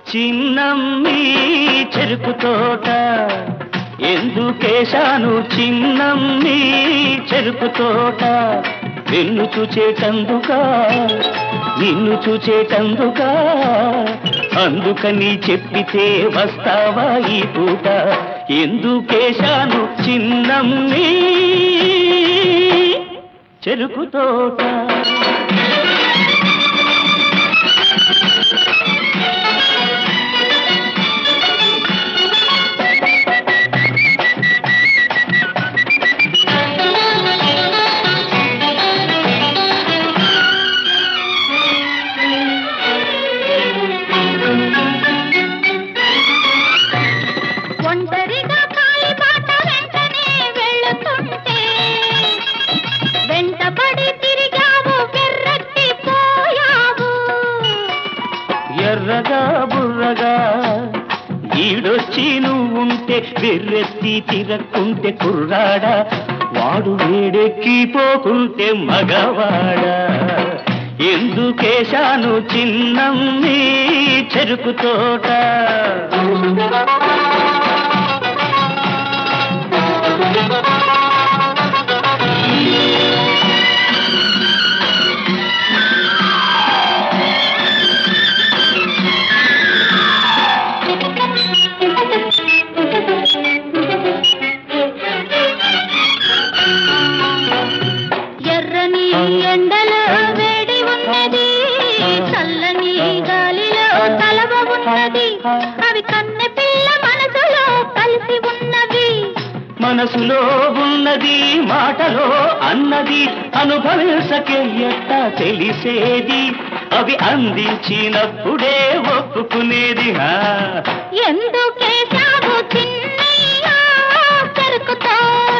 చిన్నమ్మి చెరుకు తోట ఎందుకేశాను చిన్నమ్మి చెరుకు తోట నిన్ను చూచేటందుకా నిన్ను చూచేటందుకా అందుకని చెప్పితే వస్తావా ఈ పూట ఎందుకేశాను చిన్నమ్మి చెరుకు తోట ఒంటరిగా కాలిబాట వెంటనే వెళుతుంటే వెంటబడి తిరిగావు వెర్రెత్తి పోయావు ఎర్రగా బుర్రగా ఈడొచ్చి నువ్వుంటే వెర్రెత్తి తిరక్కుంటే కుర్రాడా వాడు వేడెక్కి పోకుంటే మగవాడా ఎందుకేశాను చిన్నమ్మి చెరుకు తోట ఎర్రని ఎండలో వేడి ఉన్నది చల్లని గాలిలో కలవ ఉన్నది అవి కన్నె పిల్ల మనసులో కలిసి ఉన్నవి మనసులో ఉన్నది మాటలో అన్నది అనుభవించకే ఎట్ట తెలిసేది అవి అందించినప్పుడే ఒప్పుకునేది హా ఎందుకే సాగు చిన్నయ్య చెరుకు తోట